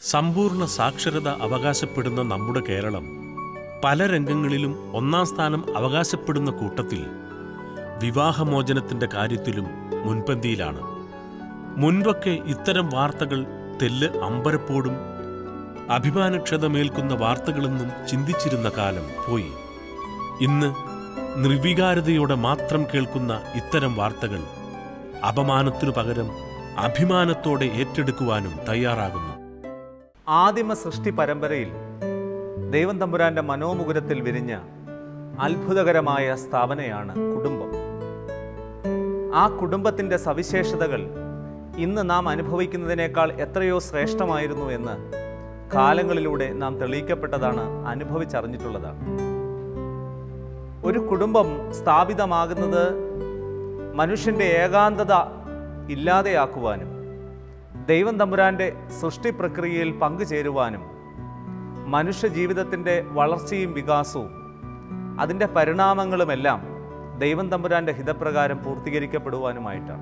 സമ്പൂർണ്ണ സാക്ഷരത അവകാശപ്പെടുന്ന നമ്മുടെ കേരളം പല രംഗങ്ങളിലും ഒന്നാം സ്ഥാനം അവകാശപ്പെടുന്ന കൂട്ടത്തിൽ വിവാഹമോചനത്തിന്റെ കാര്യത്തിലും മുൻപന്തിയിലാണ് മുൻപൊക്കെ ഇത്തരം വാർത്തകൾ തെല്ല് അമ്പരപ്പോടും അഭിമാനക്ഷതമേൽക്കുന്ന വാർത്തകളെന്നും ചിന്തിച്ചിരുന്ന കാലം പോയി ഇന്ന് നിർവികാരതയോടെ മാത്രം കേൾക്കുന്ന ഇത്തരം വാർത്തകൾ അപമാനത്തിനു പകരം അഭിമാനത്തോടെ ഏറ്റെടുക്കുവാനും തയ്യാറാകുന്നു ആദിമ സൃഷ്ടി പരമ്പരയിൽ ദൈവം തമ്പുരാന്റെ മനോമുകുരത്തിൽ വിരിഞ്ഞ അത്ഭുതകരമായ സ്ഥാപനയാണ് കുടുംബം ആ കുടുംബത്തിൻ്റെ സവിശേഷതകൾ ഇന്ന് നാം അനുഭവിക്കുന്നതിനേക്കാൾ എത്രയോ ശ്രേഷ്ഠമായിരുന്നു എന്ന് കാലങ്ങളിലൂടെ നാം തെളിയിക്കപ്പെട്ടതാണ് അനുഭവിച്ചറിഞ്ഞിട്ടുള്ളതാണ് ഒരു കുടുംബം സ്ഥാപിതമാകുന്നത് മനുഷ്യൻ്റെ ഏകാന്തത ഇല്ലാതെയാക്കുവാനും ദൈവം തമ്പുരാന്റെ സൃഷ്ടി പ്രക്രിയയിൽ പങ്കുചേരുവാനും മനുഷ്യ ജീവിതത്തിൻ്റെ വളർച്ചയും വികാസവും അതിൻ്റെ പരിണാമങ്ങളുമെല്ലാം ദൈവം തമ്പുരാന്റെ ഹിതപ്രകാരം പൂർത്തീകരിക്കപ്പെടുവാനുമായിട്ടാണ്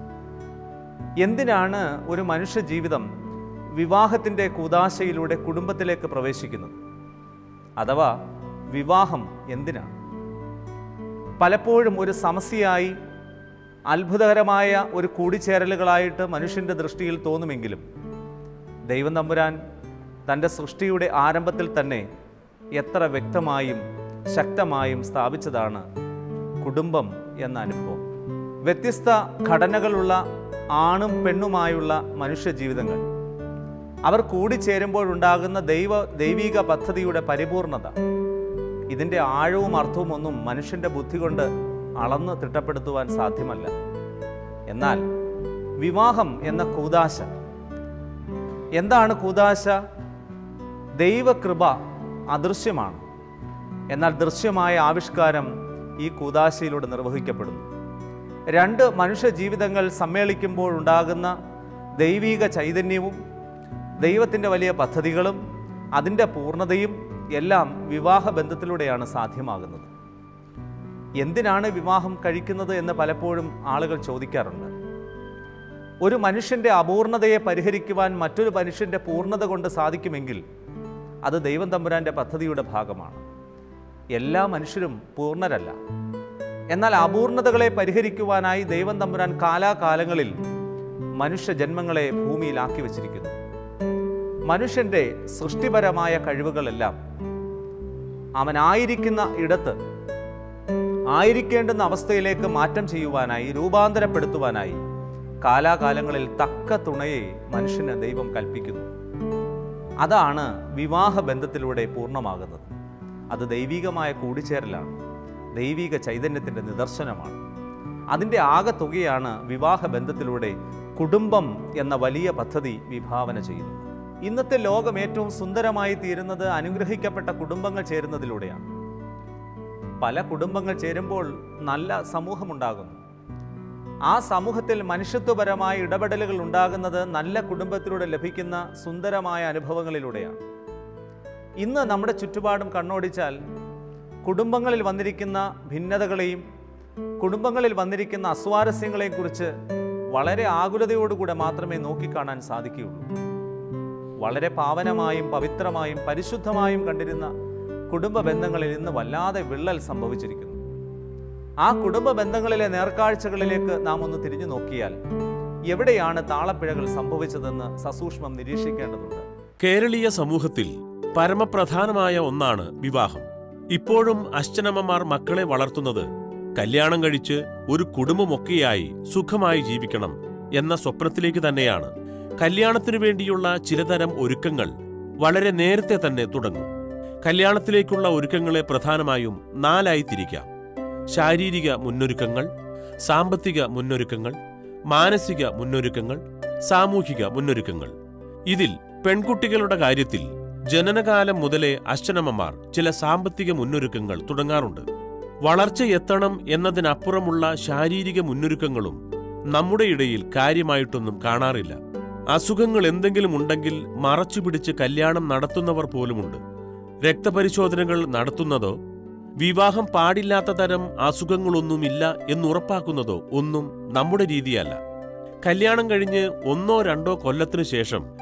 എന്തിനാണ് ഒരു മനുഷ്യ ജീവിതം വിവാഹത്തിൻ്റെ കൂതാശയിലൂടെ കുടുംബത്തിലേക്ക് പ്രവേശിക്കുന്നത് അഥവാ വിവാഹം എന്തിനാണ് പലപ്പോഴും ഒരു സമസ്യയായി അത്ഭുതകരമായ ഒരു കൂടിച്ചേരലുകളായിട്ട് മനുഷ്യൻ്റെ ദൃഷ്ടിയിൽ തോന്നുമെങ്കിലും ദൈവം തമ്പുരാൻ തൻ്റെ സൃഷ്ടിയുടെ ആരംഭത്തിൽ തന്നെ എത്ര വ്യക്തമായും ശക്തമായും സ്ഥാപിച്ചതാണ് കുടുംബം എന്ന അനുഭവം വ്യത്യസ്ത ഘടനകളുള്ള ആണും പെണ്ണുമായുള്ള മനുഷ്യ ജീവിതങ്ങൾ അവർ കൂടിച്ചേരുമ്പോഴുണ്ടാകുന്ന ദൈവ ദൈവിക പദ്ധതിയുടെ പരിപൂർണത ഇതിൻ്റെ ആഴവും അർത്ഥവും ഒന്നും മനുഷ്യൻ്റെ ബുദ്ധി കൊണ്ട് അളന്ന് തിട്ടപ്പെടുത്തുവാൻ സാധ്യമല്ല എന്നാൽ വിവാഹം എന്ന കൂതാശ എന്താണ് കൂതാശ ദൈവകൃപ അദൃശ്യമാണ് എന്നാൽ ദൃശ്യമായ ആവിഷ്കാരം ഈ കൂതാശയിലൂടെ നിർവഹിക്കപ്പെടുന്നു രണ്ട് മനുഷ്യ ജീവിതങ്ങൾ സമ്മേളിക്കുമ്പോഴുണ്ടാകുന്ന ദൈവിക ചൈതന്യവും ദൈവത്തിൻ്റെ വലിയ പദ്ധതികളും അതിൻ്റെ പൂർണ്ണതയും എല്ലാം വിവാഹ ബന്ധത്തിലൂടെയാണ് സാധ്യമാകുന്നത് എന്തിനാണ് വിവാഹം കഴിക്കുന്നത് എന്ന് പലപ്പോഴും ആളുകൾ ചോദിക്കാറുണ്ട് ഒരു മനുഷ്യൻ്റെ അപൂർണതയെ പരിഹരിക്കുവാൻ മറ്റൊരു മനുഷ്യൻ്റെ പൂർണ്ണത കൊണ്ട് സാധിക്കുമെങ്കിൽ അത് ദൈവം തമ്പുരാൻ്റെ പദ്ധതിയുടെ ഭാഗമാണ് എല്ലാ മനുഷ്യരും പൂർണ്ണരല്ല എന്നാൽ അപൂർണതകളെ പരിഹരിക്കുവാനായി ദൈവം തമ്പുരാൻ കാലാകാലങ്ങളിൽ മനുഷ്യ ജന്മങ്ങളെ ഭൂമിയിലാക്കി വച്ചിരിക്കുന്നു മനുഷ്യൻ്റെ സൃഷ്ടിപരമായ കഴിവുകളെല്ലാം അവനായിരിക്കുന്ന ഇടത്ത് ആയിരിക്കേണ്ടുന്ന അവസ്ഥയിലേക്ക് മാറ്റം ചെയ്യുവാനായി രൂപാന്തരപ്പെടുത്തുവാനായി കാലാകാലങ്ങളിൽ തക്ക തുണയെ മനുഷ്യന് ദൈവം കൽപ്പിക്കുന്നു അതാണ് വിവാഹ ബന്ധത്തിലൂടെ പൂർണ്ണമാകുന്നത് അത് ദൈവികമായ കൂടിച്ചേരലാണ് ദൈവിക ചൈതന്യത്തിൻ്റെ നിദർശനമാണ് അതിൻ്റെ ആകെ തുകയാണ് വിവാഹ ബന്ധത്തിലൂടെ കുടുംബം എന്ന വലിയ പദ്ധതി വിഭാവന ചെയ്യുന്നത് ഇന്നത്തെ ലോകം ഏറ്റവും സുന്ദരമായി തീരുന്നത് അനുഗ്രഹിക്കപ്പെട്ട കുടുംബങ്ങൾ ചേരുന്നതിലൂടെയാണ് പല കുടുംബങ്ങൾ ചേരുമ്പോൾ നല്ല സമൂഹമുണ്ടാകുന്നു ആ സമൂഹത്തിൽ മനുഷ്യത്വപരമായ ഇടപെടലുകൾ ഉണ്ടാകുന്നത് നല്ല കുടുംബത്തിലൂടെ ലഭിക്കുന്ന സുന്ദരമായ അനുഭവങ്ങളിലൂടെയാണ് ഇന്ന് നമ്മുടെ ചുറ്റുപാടും കണ്ണോടിച്ചാൽ കുടുംബങ്ങളിൽ വന്നിരിക്കുന്ന ഭിന്നതകളെയും കുടുംബങ്ങളിൽ വന്നിരിക്കുന്ന അസ്വാരസ്യങ്ങളെയും കുറിച്ച് വളരെ ആകുലതയോടുകൂടെ മാത്രമേ നോക്കിക്കാണാൻ സാധിക്കുകയുള്ളൂ വളരെ പാവനമായും പവിത്രമായും പരിശുദ്ധമായും കണ്ടിരുന്ന കുടുംബ ബന്ധങ്ങളിൽ ഇന്ന് വല്ലാതെ വിള്ളൽ സംഭവിച്ചിരിക്കുന്നു ആ കുടുംബ ബന്ധങ്ങളിലെ നേർക്കാഴ്ചകളിലേക്ക് നാം ഒന്ന് തിരിഞ്ഞു നോക്കിയാൽ എവിടെയാണ് താളപ്പിഴകൾ സംഭവിച്ചതെന്ന് സസൂക്ഷ്മം നിരീക്ഷിക്കേണ്ടതുണ്ട് കേരളീയ സമൂഹത്തിൽ പരമപ്രധാനമായ ഒന്നാണ് വിവാഹം ഇപ്പോഴും അശ്ചനമ്മമാർ മക്കളെ വളർത്തുന്നത് കല്യാണം കഴിച്ച് ഒരു കുടുംബമൊക്കെയായി സുഖമായി ജീവിക്കണം എന്ന സ്വപ്നത്തിലേക്ക് തന്നെയാണ് കല്യാണത്തിനു വേണ്ടിയുള്ള ചിലതരം ഒരുക്കങ്ങൾ വളരെ നേരത്തെ തന്നെ തുടങ്ങും കല്യാണത്തിലേക്കുള്ള ഒരുക്കങ്ങളെ പ്രധാനമായും നാലായി തിരിക്കാം ശാരീരിക മുന്നൊരുക്കങ്ങൾ സാമ്പത്തിക മുന്നൊരുക്കങ്ങൾ മാനസിക മുന്നൊരുക്കങ്ങൾ സാമൂഹിക മുന്നൊരുക്കങ്ങൾ ഇതിൽ പെൺകുട്ടികളുടെ കാര്യത്തിൽ ജനനകാലം മുതലേ അശ്വനമ്മമാർ ചില സാമ്പത്തിക മുന്നൊരുക്കങ്ങൾ തുടങ്ങാറുണ്ട് വളർച്ച എത്തണം എന്നതിനപ്പുറമുള്ള ശാരീരിക മുന്നൊരുക്കങ്ങളും നമ്മുടെ ഇടയിൽ കാര്യമായിട്ടൊന്നും കാണാറില്ല അസുഖങ്ങൾ എന്തെങ്കിലും ഉണ്ടെങ്കിൽ മറച്ചുപിടിച്ച് കല്യാണം നടത്തുന്നവർ പോലുമുണ്ട് രക്തപരിശോധനകൾ നടത്തുന്നതോ വിവാഹം പാടില്ലാത്ത തരം അസുഖങ്ങളൊന്നുമില്ല എന്നുറപ്പാക്കുന്നതോ ഒന്നും നമ്മുടെ രീതിയല്ല കല്യാണം കഴിഞ്ഞ് ഒന്നോ രണ്ടോ കൊല്ലത്തിനു ശേഷം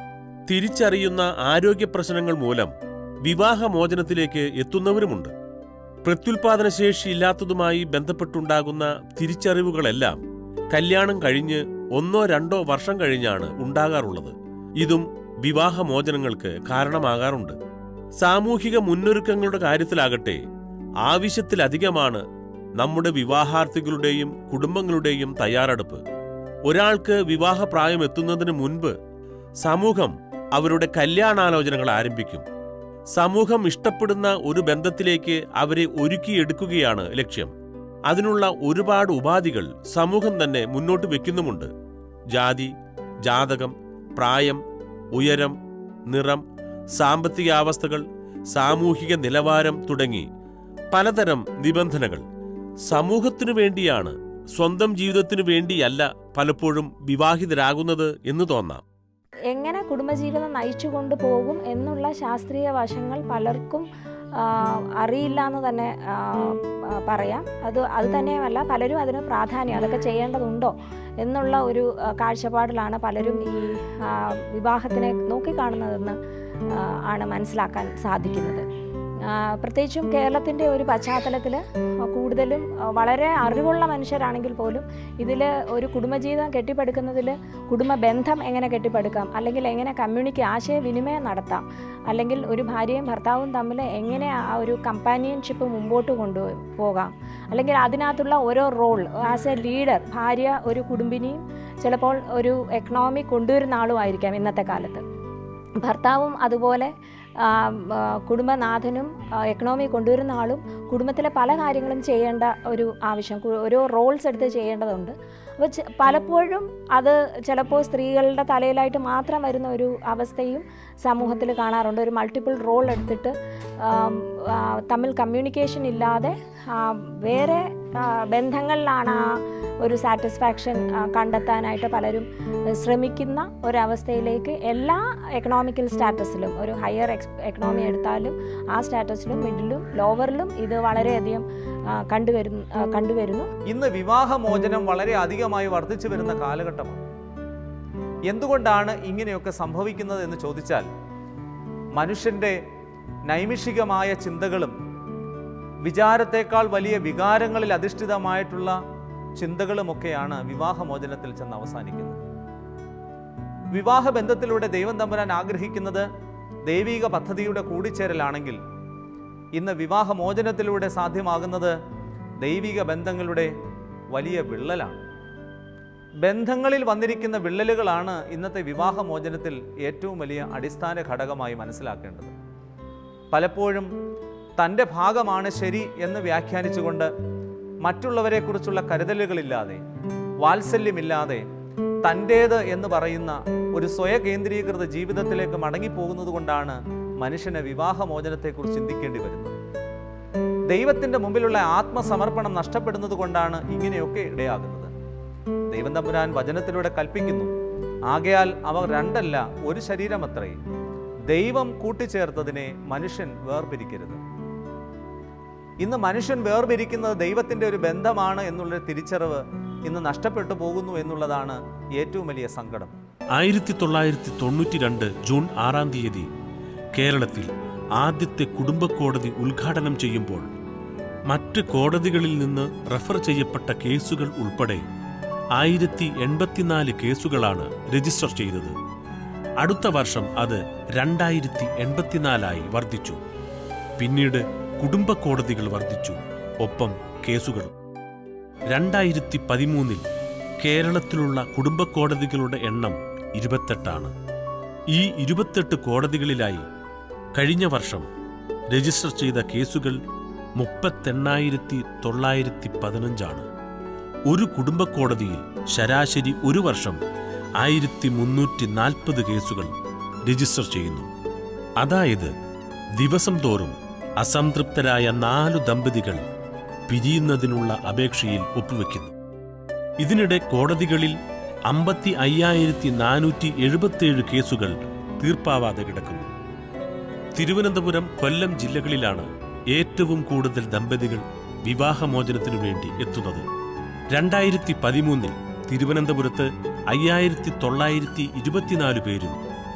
തിരിച്ചറിയുന്ന ആരോഗ്യ പ്രശ്നങ്ങൾ മൂലം വിവാഹമോചനത്തിലേക്ക് എത്തുന്നവരുമുണ്ട് പ്രത്യുൽപാദനശേഷി ഇല്ലാത്തതുമായി ബന്ധപ്പെട്ടുണ്ടാകുന്ന തിരിച്ചറിവുകളെല്ലാം കല്യാണം കഴിഞ്ഞ് ഒന്നോ രണ്ടോ വർഷം കഴിഞ്ഞാണ് ഉണ്ടാകാറുള്ളത് ഇതും വിവാഹമോചനങ്ങൾക്ക് കാരണമാകാറുണ്ട് സാമൂഹിക മുന്നൊരുക്കങ്ങളുടെ കാര്യത്തിലാകട്ടെ ആവശ്യത്തിലധികമാണ് നമ്മുടെ വിവാഹാർത്ഥികളുടെയും കുടുംബങ്ങളുടെയും തയ്യാറെടുപ്പ് ഒരാൾക്ക് വിവാഹപ്രായം എത്തുന്നതിന് മുൻപ് സമൂഹം അവരുടെ കല്യാണാലോചനകൾ ആരംഭിക്കും സമൂഹം ഇഷ്ടപ്പെടുന്ന ഒരു ബന്ധത്തിലേക്ക് അവരെ ഒരുക്കിയെടുക്കുകയാണ് ലക്ഷ്യം അതിനുള്ള ഒരുപാട് ഉപാധികൾ സമൂഹം തന്നെ മുന്നോട്ട് വെക്കുന്നുമുണ്ട് ജാതി ജാതകം പ്രായം ഉയരം നിറം സാമ്പത്തികാവസ്ഥകൾ സാമൂഹിക നിലവാരം തുടങ്ങി പലതരം നിബന്ധനകൾ സമൂഹത്തിനു വേണ്ടിയാണ് സ്വന്തം ജീവിതത്തിനു വേണ്ടിയല്ല പലപ്പോഴും വിവാഹിതരാകുന്നത് എന്ന് തോന്നാം എങ്ങനെ കുടുംബജീവിതം നയിച്ചു കൊണ്ടുപോകും എന്നുള്ള ശാസ്ത്രീയ വശങ്ങൾ പലർക്കും ആ, അറിയില്ല എന്ന് തന്നെ ആ, ആ, പറയാം അത് അത് തന്നെയുമല്ല പലരും അതിന് പ്രാധാന്യം അതൊക്കെ ചെയ്യേണ്ടതുണ്ടോ എന്നുള്ള ഒരു ആ, കാഴ്ചപ്പാടിലാണ് പലരും ഈ ആ, വിവാഹത്തിനെ നോക്കിക്കാണുന്നതെന്ന് ആ, ആണ് മനസ്സിലാക്കാൻ സാധിക്കുന്നത് ആ, പ്രത്യേകിച്ചും കേരളത്തിൻ്റെ ഒരു പശ്ചാത്തലത്തിൽ കൂടുതലും ആ, വളരെ അറിവുള്ള മനുഷ്യരാണെങ്കിൽ പോലും ഇതിൽ ഒരു കുടുംബജീവിതം കെട്ടിപ്പടുക്കുന്നതിൽ കുടുംബ ബന്ധം എങ്ങനെ കെട്ടിപ്പടുക്കാം അല്ലെങ്കിൽ എങ്ങനെ കമ്മ്യൂണിക്ക് ആശയവിനിമയം നടത്താം അല്ലെങ്കിൽ ഒരു ഭാര്യയും ഭർത്താവും തമ്മിൽ എങ്ങനെ ആ ഒരു കമ്പാനിയൻഷിപ്പ് മുമ്പോട്ട് കൊണ്ടു പോകാം അല്ലെങ്കിൽ അതിനകത്തുള്ള ഓരോ റോൾ ആസ് എ ലീഡർ ഭാര്യ ഒരു കുടുംബിനിയും ചിലപ്പോൾ ഒരു എക്കണോമി കൊണ്ടുവരുന്ന ആളുമായിരിക്കാം ഇന്നത്തെ കാലത്ത് ഭർത്താവും അതുപോലെ ആ, ആ, കുടുംബനാഥനും ആ, എക്കണോമി കൊണ്ടുവരുന്ന ആളും കുടുംബത്തിലെ പല കാര്യങ്ങളും ചെയ്യേണ്ട ഒരു ആവശ്യം കു- ഓരോ റോൾസ് എടുത്ത് ചെയ്യേണ്ടതുണ്ട് അപ്പോൾ ചെ- പലപ്പോഴും അത് ചിലപ്പോൾ സ്ത്രീകളുടെ തലയിലായിട്ട് മാത്രം വരുന്ന ഒരു അവസ്ഥയും സമൂഹത്തിൽ കാണാറുണ്ട് ഒരു മൾട്ടിപ്പിൾ റോൾ എടുത്തിട്ട് ആം, ആ, തമ്മിൽ കമ്മ്യൂണിക്കേഷൻ ഇല്ലാതെ ആ, വേറെ ആ, ബന്ധങ്ങളിലാണ് ആ ഒരു സാറ്റിസ്ഫാക്ഷൻ കണ്ടെത്താനായിട്ട് പലരും ശ്രമിക്കുന്ന ഒരവസ്ഥയിലേക്ക് എല്ലാ എക്കണോമിക്കൽ സ്റ്റാറ്റസിലും ഒരു ഹയർ എക്സ് എക്കണോമി എടുത്താലും ആ സ്റ്റാറ്റസിലും മിഡിലും ലോവറിലും ഇത് വളരെയധികം ആ, കണ്ടുവരുന്നു ആ, കണ്ടുവരുന്നു ഇന്ന് വിവാഹമോചനം വളരെ അധികമായി വർദ്ധിച്ചു വരുന്ന കാലഘട്ടമാണ് എന്തുകൊണ്ടാണ് ഇങ്ങനെയൊക്കെ സംഭവിക്കുന്നത് എന്ന് ചോദിച്ചാൽ മനുഷ്യൻ്റെ നൈമിഷികമായ ചിന്തകളും വിചാരത്തേക്കാൾ വലിയ വികാരങ്ങളിൽ അധിഷ്ഠിതമായിട്ടുള്ള ചിന്തകളുമൊക്കെയാണ് വിവാഹമോചനത്തിൽ ചെന്ന് അവസാനിക്കുന്നത് വിവാഹബന്ധത്തിലൂടെ ദൈവം തമ്പുരാൻ ആഗ്രഹിക്കുന്നത് ദൈവിക പദ്ധതിയുടെ കൂടിച്ചേരലാണെങ്കിൽ ഇന്ന് വിവാഹമോചനത്തിലൂടെ സാധ്യമാകുന്നത് ദൈവിക ബന്ധങ്ങളുടെ വലിയ വിള്ളലാണ് ബന്ധങ്ങളിൽ വന്നിരിക്കുന്ന വിള്ളലുകളാണ് ഇന്നത്തെ വിവാഹമോചനത്തിൽ ഏറ്റവും വലിയ അടിസ്ഥാന ഘടകമായി മനസ്സിലാക്കേണ്ടത് പലപ്പോഴും തൻ്റെ ഭാഗമാണ് ശരി എന്ന് വ്യാഖ്യാനിച്ചുകൊണ്ട് മറ്റുള്ളവരെക്കുറിച്ചുള്ള കരുതലുകളില്ലാതെ വാത്സല്യമില്ലാതെ തൻ്റേത് എന്ന് പറയുന്ന ഒരു സ്വയകേന്ദ്രീകൃത ജീവിതത്തിലേക്ക് മടങ്ങിപ്പോകുന്നത് കൊണ്ടാണ് മനുഷ്യന് വിവാഹമോചനത്തെക്കുറിച്ച് ചിന്തിക്കേണ്ടി വരുന്നത് ദൈവത്തിൻ്റെ മുമ്പിലുള്ള ആത്മസമർപ്പണം നഷ്ടപ്പെടുന്നത് കൊണ്ടാണ് ഇങ്ങനെയൊക്കെ ഇടയാകുന്നത് ദൈവം തമ്പുരാൻ വചനത്തിലൂടെ കൽപ്പിക്കുന്നു ആകയാൽ അവർ രണ്ടല്ല ഒരു ശരീരമത്രേ ദൈവം കൂട്ടിച്ചേർത്തതിനെ മനുഷ്യൻ വേർപിരിക്കരുത് ഇന്ന് മനുഷ്യൻ വേർപിരിക്കുന്നത് ദൈവത്തിൻ്റെ ഒരു ബന്ധമാണ് എന്നുള്ളൊരു തിരിച്ചറിവ് ഇന്ന് നഷ്ടപ്പെട്ടു പോകുന്നു എന്നുള്ളതാണ് ഏറ്റവും വലിയ സങ്കടം ആയിരത്തി തൊള്ളായിരത്തി തൊണ്ണൂറ്റി രണ്ട് ജൂൺ ആറാം തീയതി കേരളത്തിൽ ആദ്യത്തെ കുടുംബ കോടതി ഉദ്ഘാടനം ചെയ്യുമ്പോൾ മറ്റ് കോടതികളിൽ നിന്ന് റഫർ ചെയ്യപ്പെട്ട കേസുകൾ ഉൾപ്പെടെ ആയിരത്തി എൺപത്തിനാല് കേസുകളാണ് രജിസ്റ്റർ ചെയ്തത് അടുത്ത വർഷം അത് രണ്ടായിരത്തി എൺപത്തിനാലായി വർദ്ധിച്ചു പിന്നീട് കുടുംബ കോടതികൾ വർദ്ധിച്ചു ഒപ്പം കേസുകളും രണ്ടായിരത്തി പതിമൂന്നിൽ കേരളത്തിലുള്ള കുടുംബ കോടതികളുടെ എണ്ണം ഇരുപത്തെട്ടാണ് ഈ ഇരുപത്തെട്ട് കോടതികളിലായി കഴിഞ്ഞ വർഷം രജിസ്റ്റർ ചെയ്ത കേസുകൾ മുപ്പത്തെണ്ണായിരത്തി തൊള്ളായിരത്തി പതിനഞ്ചാണ് ഒരു കുടുംബ കോടതിയിൽ ശരാശരി ഒരു വർഷം ആയിരത്തി മുന്നൂറ്റി നാൽപ്പത് കേസുകൾ രജിസ്റ്റർ ചെയ്യുന്നു അതായത് ദിവസം തോറും അസംതൃപ്തരായ നാലു ദമ്പതികൾ പിരിയുന്നതിനുള്ള അപേക്ഷയിൽ ഒപ്പുവെക്കുന്നു ഇതിനിടെ കോടതികളിൽ അമ്പത്തി അയ്യായിരത്തി നാനൂറ്റി എഴുപത്തിയേഴ് കേസുകൾ തീർപ്പാവാതെ കിടക്കുന്നു തിരുവനന്തപുരം കൊല്ലം ജില്ലകളിലാണ് ഏറ്റവും കൂടുതൽ ദമ്പതികൾ വിവാഹമോചനത്തിനു വേണ്ടി എത്തുന്നത് രണ്ടായിരത്തി പതിമൂന്നിൽ തിരുവനന്തപുരത്ത് അയ്യായിരത്തി തൊള്ളായിരത്തി ഇരുപത്തിനാല് പേരും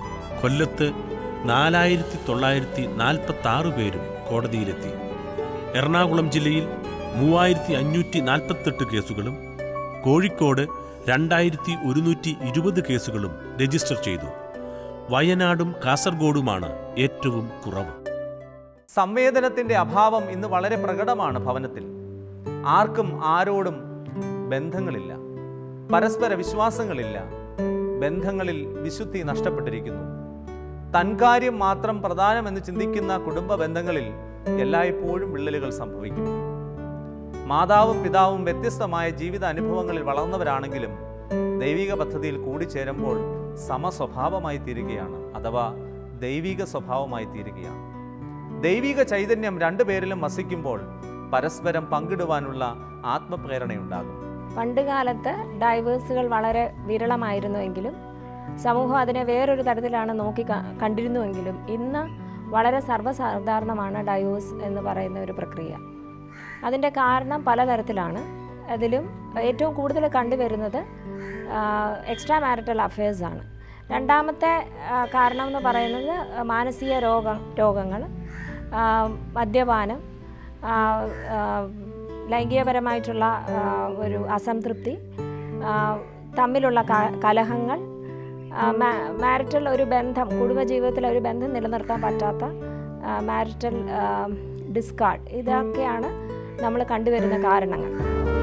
കൊല്ലത്ത് നാലായിരത്തി തൊള്ളായിരത്തി നാൽപ്പത്തി ആറ് പേരും കോടതിയിലെത്തി എറണാകുളം ജില്ലയിൽ മൂവായിരത്തി അഞ്ഞൂറ്റി നാൽപ്പത്തെട്ട് കേസുകളും കോഴിക്കോട് രണ്ടായിരത്തി ഒരുന്നൂറ്റി ഇരുപത് കേസുകളും രജിസ്റ്റർ ചെയ്തു വയനാടും കാസർഗോഡുമാണ് ഏറ്റവും കുറവ് സംവേദനത്തിൻ്റെ അഭാവം ഇന്ന് വളരെ പ്രകടമാണ് ഭവനത്തിൽ ആർക്കും ആരോടും ബന്ധങ്ങളില്ല പരസ്പര വിശ്വാസങ്ങളില്ല ബന്ധങ്ങളിൽ വിശുദ്ധി നഷ്ടപ്പെട്ടിരിക്കുന്നു തൻകാര്യം മാത്രം പ്രധാനമെന്ന് ചിന്തിക്കുന്ന കുടുംബ ബന്ധങ്ങളിൽ എല്ലായ്പ്പോഴും വിള്ളലുകൾ സംഭവിക്കും മാതാവും പിതാവും വ്യത്യസ്തമായ ജീവിത അനുഭവങ്ങളിൽ വളർന്നവരാണെങ്കിലും ദൈവിക പദ്ധതിയിൽ കൂടിച്ചേരുമ്പോൾ സമസ്വഭാവമായി തീരുകയാണ് അഥവാ ദൈവിക സ്വഭാവമായി തീരുകയാണ് ദൈവിക ചൈതന്യം രണ്ടുപേരിലും വസിക്കുമ്പോൾ പരസ്പരം പങ്കിടുവാനുള്ള ആത്മപ്രേരണയുണ്ടാകും പണ്ട് കാലത്ത് ഡൈവേഴ്സുകൾ വളരെ വിരളമായിരുന്നുവെങ്കിലും സമൂഹം അതിനെ വേറൊരു തരത്തിലാണ് നോക്കി ക- കണ്ടിരുന്നുവെങ്കിലും ഇന്ന് വളരെ സർവ്വസാധാരണമാണ് ഡൈവേഴ്സ് എന്ന് പറയുന്ന ഒരു പ്രക്രിയ അതിൻ്റെ കാരണം പലതരത്തിലാണ് അതിലും ഏറ്റവും കൂടുതൽ കണ്ടുവരുന്നത് എക്സ്ട്രാ മാരിറ്റൽ അഫയേഴ്സാണ് രണ്ടാമത്തെ ആ, കാരണം എന്ന് പറയുന്നത് മാനസിക രോഗ രോഗങ്ങൾ ആ, മദ്യപാനം ആ, ആ, ലൈംഗികപരമായിട്ടുള്ള ആ, ഒരു അസംതൃപ്തി ആ, തമ്മിലുള്ള ക- കലഹങ്ങൾ മാരിറ്റൽ ഒരു ബന്ധം കുടുംബജീവിതത്തിൽ ഒരു ബന്ധം നിലനിർത്താൻ പറ്റാത്ത മാരിറ്റൽ ഡിസ്കാർഡ് ഇതൊക്കെയാണ് നമ്മൾ കണ്ടുവരുന്ന കാരണങ്ങൾ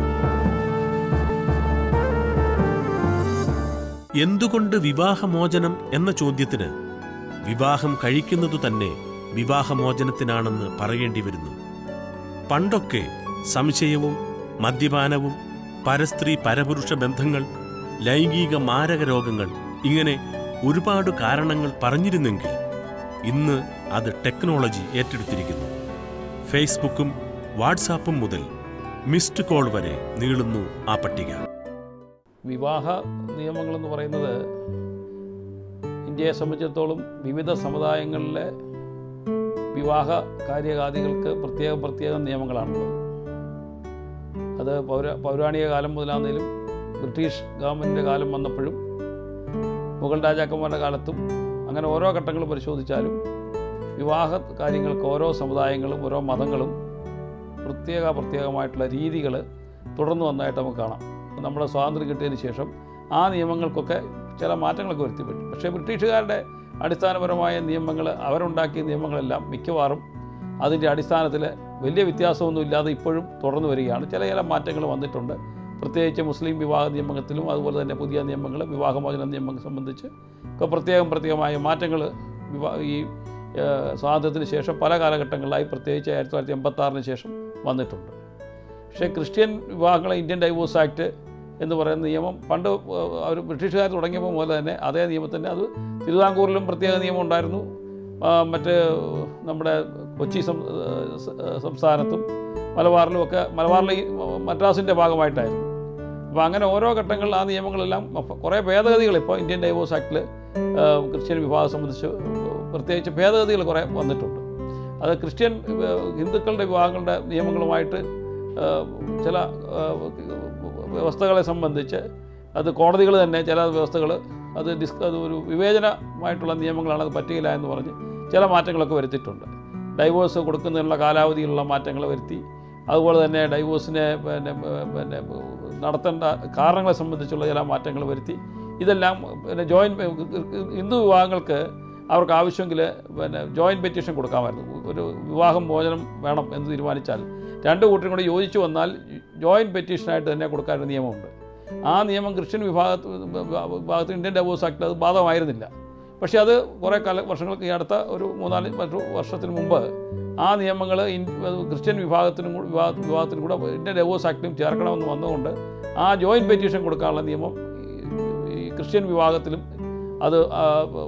എന്തുകൊണ്ട് വിവാഹമോചനം എന്ന ചോദ്യത്തിന് വിവാഹം കഴിക്കുന്നതു തന്നെ വിവാഹമോചനത്തിനാണെന്ന് പറയേണ്ടി വരുന്നു പണ്ടൊക്കെ സംശയവും മദ്യപാനവും പരസ്ത്രീ പരപുരുഷ ബന്ധങ്ങൾ ലൈംഗിക മാരക രോഗങ്ങൾ ഇങ്ങനെ ഒരുപാട് കാരണങ്ങൾ പറഞ്ഞിരുന്നെങ്കിൽ ഇന്ന് അത് ടെക്നോളജി ഏറ്റെടുത്തിരിക്കുന്നു ഫേസ്ബുക്കും വാട്സാപ്പും മുതൽ മിസ്ഡ് കോൾ വരെ നീളുന്നു ആ പട്ടിക വിവാഹ നിയമങ്ങളെന്ന് പറയുന്നത് ഇന്ത്യയെ സംബന്ധിച്ചിടത്തോളം വിവിധ സമുദായങ്ങളിലെ വിവാഹ കാര്യകാദികൾക്ക് പ്രത്യേക പ്രത്യേക നിയമങ്ങളാണുള്ളത് അത് പൗര പൗരാണിക കാലം മുതലാണെങ്കിലും ബ്രിട്ടീഷ് ഗവൺമെൻറ്റിൻ്റെ കാലം വന്നപ്പോഴും മുഗൾ രാജാക്കന്മാരുടെ കാലത്തും അങ്ങനെ ഓരോ ഘട്ടങ്ങൾ പരിശോധിച്ചാലും വിവാഹ കാര്യങ്ങൾക്ക് ഓരോ സമുദായങ്ങളും ഓരോ മതങ്ങളും പ്രത്യേക പ്രത്യേകമായിട്ടുള്ള രീതികൾ തുടർന്ന് വന്നതായിട്ട് നമുക്ക് കാണാം നമ്മുടെ സ്വാതന്ത്ര്യം കിട്ടിയതിന് ശേഷം ആ നിയമങ്ങൾക്കൊക്കെ ചില മാറ്റങ്ങളൊക്കെ വരുത്തിപ്പെട്ടു പക്ഷേ ബ്രിട്ടീഷുകാരുടെ അടിസ്ഥാനപരമായ നിയമങ്ങൾ അവരുണ്ടാക്കിയ നിയമങ്ങളെല്ലാം മിക്കവാറും അതിൻ്റെ അടിസ്ഥാനത്തിൽ വലിയ വ്യത്യാസമൊന്നും ഇല്ലാതെ ഇപ്പോഴും തുടർന്നു വരികയാണ് ചില ചില മാറ്റങ്ങൾ വന്നിട്ടുണ്ട് പ്രത്യേകിച്ച് മുസ്ലിം വിവാഹ നിയമത്തിലും അതുപോലെ തന്നെ പുതിയ നിയമങ്ങൾ വിവാഹമോചന നിയമങ്ങൾ സംബന്ധിച്ച് ഒക്കെ പ്രത്യേകം പ്രത്യേകമായ മാറ്റങ്ങൾ വിവാ ഈ ഏഹ്, സ്വാതന്ത്ര്യത്തിന് ശേഷം പല കാലഘട്ടങ്ങളിലായി പ്രത്യേകിച്ച് ആയിരത്തി തൊള്ളായിരത്തി എൺപത്താറിന് ശേഷം വന്നിട്ടുണ്ട് പക്ഷേ ക്രിസ്ത്യൻ വിവാഹങ്ങളെ ഇന്ത്യൻ ഡൈവോഴ്സ് ആക്ട് എന്ന് പറയുന്ന നിയമം പണ്ട് അവർ ബ്രിട്ടീഷുകാർ തുടങ്ങിയപ്പോൾ മുതൽ തന്നെ അതേ നിയമത്തിൻ്റെ അത് തിരുവിതാംകൂറിലും പ്രത്യേക നിയമം ഉണ്ടായിരുന്നു ആ, മറ്റ് നമ്മുടെ കൊച്ചി സം- സ- സംസ്ഥാനത്തും മലബാറിലും ഒക്കെ മലബാറിലെ ഈ മദ്രാസിൻ്റെ ഭാഗമായിട്ടായിരുന്നു അപ്പോൾ അങ്ങനെ ഓരോ ഘട്ടങ്ങളിൽ ആ നിയമങ്ങളെല്ലാം കുറേ ഭേദഗതികൾ ഇപ്പോൾ ഇന്ത്യൻ ഡൈവോഴ്സ് ആക്ടിൽ ക്രിസ്ത്യൻ വിഭാഗം സംബന്ധിച്ച് പ്രത്യേകിച്ച് ഭേദഗതികൾ കുറേ വന്നിട്ടുണ്ട് അത് ക്രിസ്ത്യൻ ഏഹ്, ഹിന്ദുക്കളുടെ വിഭാഗങ്ങളുടെ നിയമങ്ങളുമായിട്ട് ഏഹ്, ചില ഏഹ്, വ്യവസ്ഥകളെ സംബന്ധിച്ച് അത് കോടതികൾ തന്നെ ചില വ്യവസ്ഥകൾ അത് ഡിസ് അത് ഒരു വിവേചനമായിട്ടുള്ള നിയമങ്ങളാണ് അത് പറ്റുകയില്ല എന്ന് പറഞ്ഞ് ചില മാറ്റങ്ങളൊക്കെ വരുത്തിയിട്ടുണ്ട് ഡൈവോഴ്സ് കൊടുക്കുന്നതിനുള്ള കാലാവധിയിലുള്ള മാറ്റങ്ങൾ വരുത്തി അതുപോലെ തന്നെ ഡൈവോഴ്സിനെ പിന്നെ പിന്നെ നടത്തേണ്ട കാരണങ്ങളെ സംബന്ധിച്ചുള്ള ചില മാറ്റങ്ങൾ വരുത്തി ഇതെല്ലാം പിന്നെ ജോയിൻറ്റ് ഹിന്ദു വിഭാഗങ്ങൾക്ക് അവർക്ക് ആവശ്യമെങ്കിൽ പിന്നെ ജോയിൻറ്റ് പെറ്റീഷൻ കൊടുക്കാമായിരുന്നു ഒരു വിവാഹം മോചനം വേണം എന്ന് തീരുമാനിച്ചാൽ രണ്ട് കൂട്ടരും കൂടി യോജിച്ചു വന്നാൽ ജോയിൻറ്റ് പെറ്റീഷനായിട്ട് തന്നെ കൊടുക്കാനൊരു നിയമമുണ്ട് ആ നിയമം ക്രിസ്ത്യൻ വിഭാഗത്ത് വിഭാഗത്തിൽ ഇന്ത്യൻ ഡൈവോഴ്സ് ആക്ട് അത് ബാധകമായിരുന്നില്ല പക്ഷേ അത് കുറേ കാല വർഷങ്ങൾക്ക് ഈ അടുത്ത ഒരു മൂന്നാല് മറ്റു വർഷത്തിന് മുമ്പ് ആ നിയമങ്ങൾ ക്രിസ്ത്യൻ വിഭാഗത്തിനും കൂടി വിഭാഗ വിഭാഗത്തിനും കൂടെ ഇന്ത്യൻ ഡൈവോഴ്സ് ആക്ടിലും ചേർക്കണമെന്ന് വന്നതുകൊണ്ട് ആ ജോയിൻറ്റ് പെറ്റീഷൻ കൊടുക്കാനുള്ള നിയമം ഈ- ഈ ക്രിസ്ത്യൻ വിഭാഗത്തിലും അത് ആ,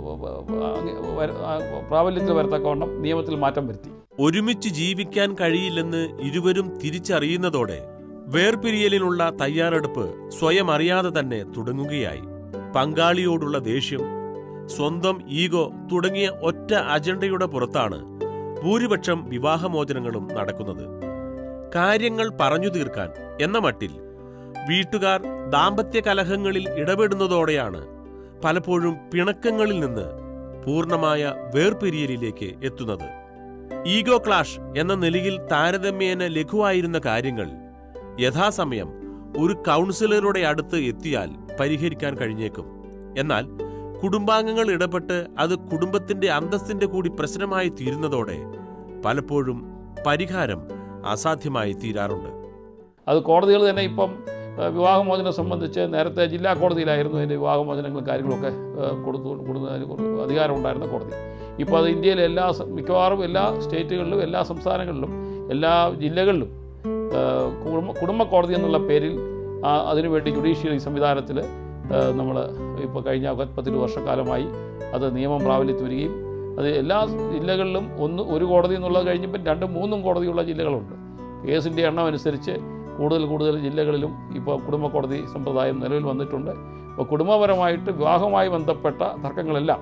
അങ്ങ് വര- ആ, പ്രാബല്യത്തിൽ വരത്തക്കവണ്ണം നിയമത്തിൽ മാറ്റം വരുത്തി ഒരുമിച്ച് ജീവിക്കാൻ കഴിയില്ലെന്ന് ഇരുവരും തിരിച്ചറിയുന്നതോടെ വേർപിരിയലിനുള്ള തയ്യാറെടുപ്പ് സ്വയം അറിയാതെ തന്നെ തുടങ്ങുകയായി പങ്കാളിയോടുള്ള ദേഷ്യം സ്വന്തം ഈഗോ തുടങ്ങിയ ഒറ്റ അജണ്ടയുടെ പുറത്താണ് ഭൂരിപക്ഷം വിവാഹമോചനങ്ങളും നടക്കുന്നത് കാര്യങ്ങൾ പറഞ്ഞു തീർക്കാൻ എന്ന മട്ടിൽ വീട്ടുകാർ ദാമ്പത്യ കലഹങ്ങളിൽ ഇടപെടുന്നതോടെയാണ് പലപ്പോഴും പിണക്കങ്ങളിൽ നിന്ന് പൂർണ്ണമായ വേർപിരിയലിലേക്ക് എത്തുന്നത് ഈഗോ ക്ലാഷ് എന്ന നിലയിൽ താരതമ്യേന ലഘുവായിരുന്ന കാര്യങ്ങൾ യഥാസമയം ഒരു കൗൺസിലറുടെ അടുത്ത് എത്തിയാൽ പരിഹരിക്കാൻ കഴിഞ്ഞേക്കും എന്നാൽ കുടുംബാംഗങ്ങൾ ഇടപെട്ട് അത് കുടുംബത്തിന്റെ അന്തസ്സിന്റെ കൂടി പ്രശ്നമായി തീരുന്നതോടെ പലപ്പോഴും പരിഹാരം അസാധ്യമായി തീരാറുണ്ട് അത് കോടതികൾ തന്നെ ഇപ്പം ഏഹ്, വിവാഹമോചനം സംബന്ധിച്ച് നേരത്തെ ജില്ലാ കോടതിയിലായിരുന്നു അതിൻ്റെ വിവാഹമോചനങ്ങളും കാര്യങ്ങളൊക്കെ ഏഹ്, കൊടുത്തു കൊടുക്കുന്നതിന് കുറ- അധികാരം ഉണ്ടായിരുന്ന കോടതി ഇപ്പോൾ അത് ഇന്ത്യയിലെ എല്ലാ സ- മിക്കവാറും എല്ലാ സ്റ്റേറ്റുകളിലും എല്ലാ സംസ്ഥാനങ്ങളിലും എല്ലാ ജില്ലകളിലും ഏഹ്, കുടുംബ കുടുംബ കോടതി എന്നുള്ള പേരിൽ ആ, അതിനുവേണ്ടി ജുഡീഷ്യറി സംവിധാനത്തിൽ നമ്മൾ ഇപ്പോൾ കഴിഞ്ഞ പത്തിരു വർഷക്കാലമായി അത് നിയമം പ്രാബല്യത്തിൽ വരികയും അത് എല്ലാ ജില്ലകളിലും ഒന്ന് ഒരു കോടതി എന്നുള്ളത് കഴിഞ്ഞപ്പോൾ രണ്ടും മൂന്നും കോടതിയുള്ള ജില്ലകളുണ്ട് കേസിൻ്റെ എണ്ണം അനുസരിച്ച് കൂടുതൽ കൂടുതൽ ജില്ലകളിലും ഇപ്പോൾ കുടുംബ കോടതി സമ്പ്രദായം നിലവിൽ വന്നിട്ടുണ്ട് അപ്പോൾ കുടുംബപരമായിട്ട് വിവാഹവുമായി ബന്ധപ്പെട്ട തർക്കങ്ങളെല്ലാം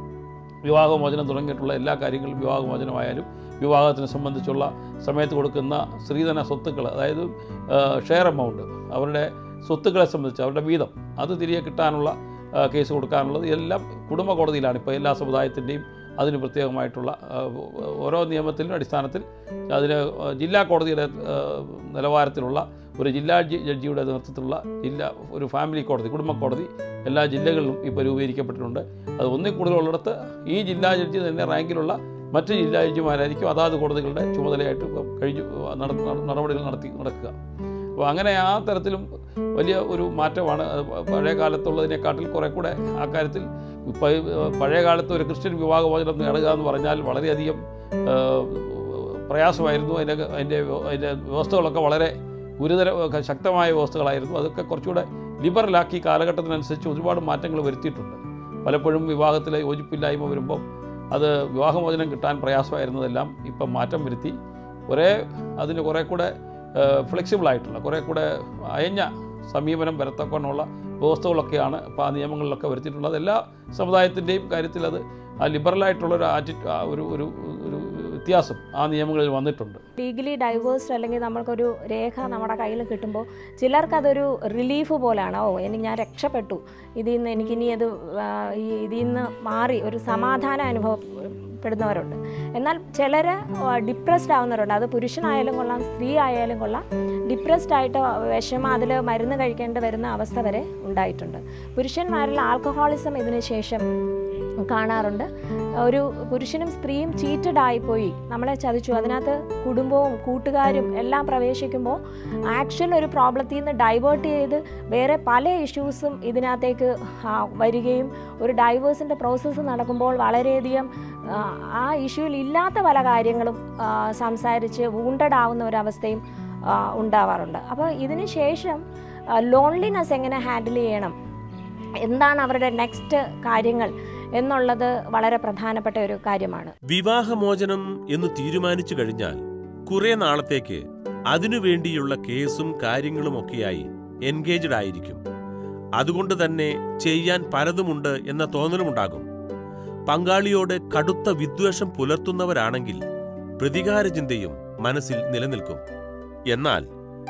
വിവാഹമോചനം തുടങ്ങിയിട്ടുള്ള എല്ലാ കാര്യങ്ങളും വിവാഹമോചനമായാലും വിവാഹത്തിനെ സംബന്ധിച്ചുള്ള സമയത്ത് കൊടുക്കുന്ന സ്ത്രീധന സ്വത്തുക്കൾ അതായത് ഷെയർ എമൗണ്ട് അവരുടെ സ്വത്തുക്കളെ സംബന്ധിച്ച് അവരുടെ വീതം അത് തിരികെ കിട്ടാനുള്ള ആ, കേസ് കൊടുക്കാനുള്ളത് എല്ലാം കുടുംബ കോടതിയിലാണ് ഇപ്പോൾ എല്ലാ സമുദായത്തിൻ്റെയും അതിന് പ്രത്യേകമായിട്ടുള്ള ആ, ഓരോ നിയമത്തിലും അടിസ്ഥാനത്തിൽ അതിന് ജില്ലാ കോടതിയുടെ ആ, നിലവാരത്തിലുള്ള ഒരു ജില്ലാ ജ- ജഡ്ജിയുടെ നേതൃത്വത്തിലുള്ള ജില്ലാ ഒരു ഫാമിലി കോടതി കുടുംബ കോടതി എല്ലാ ജില്ലകളിലും ഇപ്പോൾ രൂപീകരിക്കപ്പെട്ടിട്ടുണ്ട് അത് ഒന്നിൽ കൂടുതലുള്ളിടത്ത് ഈ ജില്ലാ ജഡ്ജി തന്നെ റാങ്കിലുള്ള മറ്റ് ജില്ലാ ജഡ്ജിമാരായിരിക്കും അതാത് കോടതികളുടെ ചുമതലയായിട്ട് ഇപ്പം കഴിഞ്ഞു നട- നട- നടപടികൾ നടത്തി നടക്കുക അപ്പോൾ അങ്ങനെ ആ തരത്തിലും വലിയ ഒരു മാറ്റമാണ് അത് പഴയ കാലത്തുള്ളതിനെക്കാട്ടിൽ കുറേ കൂടെ ആ കാര്യത്തിൽ ഇപ്പോൾ ഈ, ഏഹ്, പഴയ കാലത്ത് ഒരു ക്രിസ്ത്യൻ വിവാഹമോചനം നേടുക എന്ന് പറഞ്ഞാൽ വളരെയധികം ഏഹ്, പ്രയാസമായിരുന്നു അതിൻ്റെ അതിൻ്റെ അതിൻ്റെ വ്യവസ്ഥകളൊക്കെ വളരെ ഗുരുതര ശക്തമായ വ്യവസ്ഥകളായിരുന്നു അതൊക്കെ കുറച്ചുകൂടെ ലിബറലാക്കി കാലഘട്ടത്തിനനുസരിച്ച് ഒരുപാട് മാറ്റങ്ങൾ വരുത്തിയിട്ടുണ്ട് പലപ്പോഴും വിവാഹത്തിലെ യോജിപ്പില്ലായ്മ വരുമ്പം അത് വിവാഹമോചനം കിട്ടാൻ പ്രയാസമായിരുന്നതെല്ലാം ഇപ്പം മാറ്റം വരുത്തി കുറേ അതിന് കുറേ കൂടെ ഫ്ലെക്സിബിൾ ആയിട്ടുള്ള കുറേ കൂടെ അയഞ്ഞ സമീപനം വരത്തക്കൊണ്ടുള്ള വ്യവസ്ഥകളൊക്കെയാണ് ഇപ്പോൾ ആ നിയമങ്ങളിലൊക്കെ വരുത്തിയിട്ടുള്ളത് എല്ലാ സമുദായത്തിൻ്റെയും കാര്യത്തിൽ അത് ആ ലിബറലായിട്ടുള്ള ഒരു ആറ്റി ആ ഒരു ഒരു ഒരു വ്യത്യാസം ആ നിയമങ്ങളിൽ വന്നിട്ടുണ്ട് ലീഗലി ഡൈവേഴ്സ്ഡ് അല്ലെങ്കിൽ നമ്മൾക്കൊരു രേഖ നമ്മുടെ കയ്യിൽ കിട്ടുമ്പോൾ ചിലർക്കതൊരു റിലീഫ് പോലാണ് ഓ എനിക്ക് ഞാൻ രക്ഷപ്പെട്ടു ഇതിൽ നിന്ന് എനിക്കിനി അത് ആ, ഈ ഇതിൽ നിന്ന് മാറി ഒരു സമാധാനം അനുഭവപ്പെടുന്നവരുണ്ട് എന്നാൽ ചിലർ ഡിപ്രസ്ഡ് ആവുന്നവരുണ്ട് അത് പുരുഷനായാലും കൊള്ളാം സ്ത്രീ ആയാലും കൊള്ളാം ഡിപ്രസ്ഡ് ആയിട്ട് വിഷമം അതിൽ മരുന്ന് കഴിക്കേണ്ടി വരുന്ന അവസ്ഥ വരെ ഉണ്ടായിട്ടുണ്ട് പുരുഷന്മാരിൽ ആൽക്കഹോളിസം ഇതിന് ശേഷം കാണാറുണ്ട് ഒരു പുരുഷനും സ്ത്രീയും ചീറ്റഡ് ആയിപ്പോയി നമ്മളെ ചതിച്ചു അതിനകത്ത് കുടുംബവും കൂട്ടുകാരും എല്ലാം പ്രവേശിക്കുമ്പോൾ ആക്ച്വൽ ഒരു പ്രോബ്ലത്തിൽ നിന്ന് ഡൈവേർട്ട് ചെയ്ത് വേറെ പല ഇഷ്യൂസും ഇതിനകത്തേക്ക് ആ, വരികയും ഒരു ഡൈവേഴ്സിൻ്റെ പ്രോസസ്സ് നടക്കുമ്പോൾ വളരെയധികം ആ, ആ ഇഷ്യൂവിൽ ഇല്ലാത്ത പല കാര്യങ്ങളും ആ, സംസാരിച്ച് വൂണ്ടഡ് ആവുന്ന ഒരവസ്ഥയും ആ, ഉണ്ടാവാറുണ്ട് അപ്പോൾ ഇതിന് ശേഷം ലോൺലിനെസ് എങ്ങനെ ഹാൻഡിൽ ചെയ്യണം എന്താണ് അവരുടെ നെക്സ്റ്റ് കാര്യങ്ങൾ എന്നുള്ളത് വളരെ പ്രധാനപ്പെട്ട ഒരു കാര്യമാണ് വിവാഹമോചനം എന്ന് തീരുമാനിച്ചു കഴിഞ്ഞാൽ കുറെ നാളത്തേക്ക് അതിനുവേണ്ടിയുള്ള കേസും കാര്യങ്ങളുമൊക്കെയായി എൻഗേജ്ഡ് ആയിരിക്കും അതുകൊണ്ട് തന്നെ ചെയ്യാൻ പലതുമുണ്ട് എന്ന തോന്നലുമുണ്ടാകും പങ്കാളിയോട് കടുത്ത വിദ്വേഷം പുലർത്തുന്നവരാണെങ്കിൽ പ്രതികാര ചിന്തയും മനസ്സിൽ നിലനിൽക്കും എന്നാൽ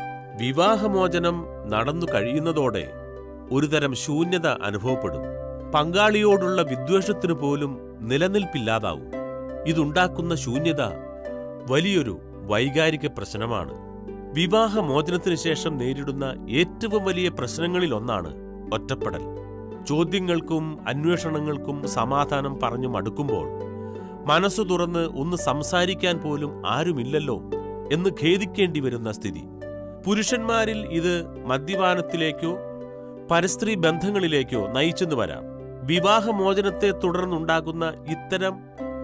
വിവാഹമോചനം നടന്നു കഴിയുന്നതോടെ ഒരുതരം ശൂന്യത അനുഭവപ്പെടും പങ്കാളിയോടുള്ള വിദ്വേഷത്തിനു പോലും നിലനിൽപ്പില്ലാതാവും ഇതുണ്ടാക്കുന്ന ശൂന്യത വലിയൊരു വൈകാരിക പ്രശ്നമാണ് വിവാഹമോചനത്തിനു ശേഷം നേരിടുന്ന ഏറ്റവും വലിയ പ്രശ്നങ്ങളിലൊന്നാണ് ഒറ്റപ്പെടൽ ചോദ്യങ്ങൾക്കും അന്വേഷണങ്ങൾക്കും സമാധാനം പറഞ്ഞു മടുക്കുമ്പോൾ മനസ്സു തുറന്ന് ഒന്ന് സംസാരിക്കാൻ പോലും ആരുമില്ലല്ലോ എന്ന് ഖേദിക്കേണ്ടി വരുന്ന സ്ഥിതി പുരുഷന്മാരിൽ ഇത് മദ്യപാനത്തിലേക്കോ പരസ്ത്രീ ബന്ധങ്ങളിലേക്കോ നയിച്ചെന്ന് വരാം വിവാഹമോചനത്തെ തുടർന്നുണ്ടാകുന്ന ഇത്തരം